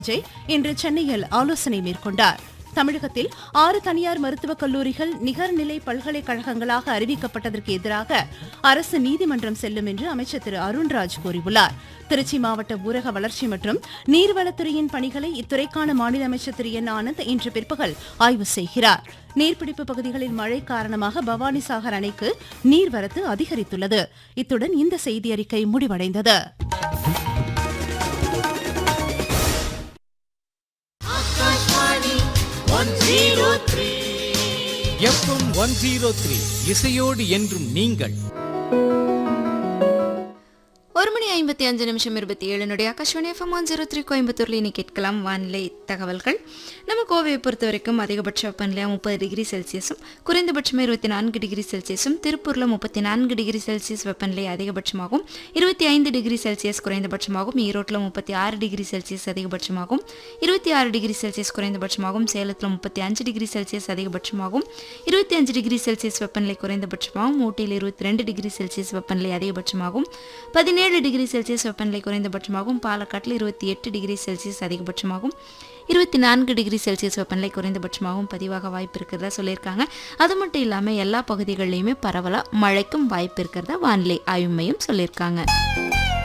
ஜெய் இன்று சென்னையில் ஆலோசனை மேற்கொண்டார் தமிழகத்தில் ஆறு தனியார் மருத்துவக் கல்லூரிகள் நிகர்நிலை பல்கலைக்கழகங்களாக அறிவிக்கப்பட்டதற்கு எதிராக அரசு நீதிமன்றம் செல்லும் என்று அமைச்சர் திரு அருண்ராஜ் கூறியுள்ளார் திருச்சி மாவட்ட ஊரக வளர்ச்சி மற்றும் நீர்வளத்துறையின் பணிகளை இத்துறைக்கான மாநில அமைச்சர் திரு என் ஆனந்த் இன்று பிற்பகல் ஆய்வு செய்கிறார் நீர்பிடிப்பு பகுதிகளில் மழை காரணமாக பவானிசாகர் அணைக்கு நீர்வரத்து அதிகரித்துள்ளது இத்துடன் இந்த செய்தியறிக்கை முடிவடைந்தது எஃப்எம் ஒன் ஜீரோ த்ரீ இசையோடு என்றும் நீங்கள் ஒரு மணி ஐம்பத்தி அஞ்சு நிமிஷம் இருபத்தி ஏழுனுடைய Akashvani FM one zero three கோயம்புத்தூர்ல இன்னைக்கு கேட்கலாம் வானிலை தகவல்கள் நம்ம கோவையை பொறுத்த வரைக்கும் அதிகபட்ச வெப்பநிலை முப்பது டிகிரி செல்சியஸும் குறைந்தபட்சம் இருபத்தி நான்கு டிகிரி செல்சியஸும் திருப்பூர்ல முப்பத்தி நான்கு டிகிரி செல்சியஸ் வெப்பநிலை அதிகபட்சமாகும் இருபத்தி ஐந்து டிகிரி செல்சியஸ் குறைந்தபட்சமாகும் ஈரோட்டில் முப்பத்தி ஆறு டிகிரி செல்சியஸ் அதிகபட்சமாகும் இருபத்தி ஆறு டிகிரி செல்சியஸ் குறைந்தபட்சமாகும் சேலத்தில் முப்பத்தி அஞ்சு டிகிரி செல்சியஸ் அதிகபட்சமாகும் இருபத்தி அஞ்சு டிகிரி செல்சியஸ் வெப்பநிலை குறைந்தபட்சமாகும் ஊட்டியில் இருபத்தி ரெண்டு டிகிரி செல்சியஸ் வெப்பநிலை அதிகபட்சமாகும் பதினேழு டிகிரி செல்சியஸ் வெப்பநிலை குறைந்தபட்சமாகும் பாலக்காட்டில் இருபத்தி எட்டு டிகிரி செல்சியஸ் அதிகபட்சமாகும் இருபத்தி நான்கு டிகிரி செல்சியஸ் வெப்பநிலை குறைந்தபட்சமாகவும் பதிவாக வாய்ப்பு இருக்கிறதா சொல்லியிருக்காங்க அது மட்டும் இல்லாமல் எல்லா பகுதிகளிலையுமே பரவலாக மழைக்கும் வாய்ப்பு இருக்கிறதா வானிலை ஆய்வு மையம் சொல்லியிருக்காங்க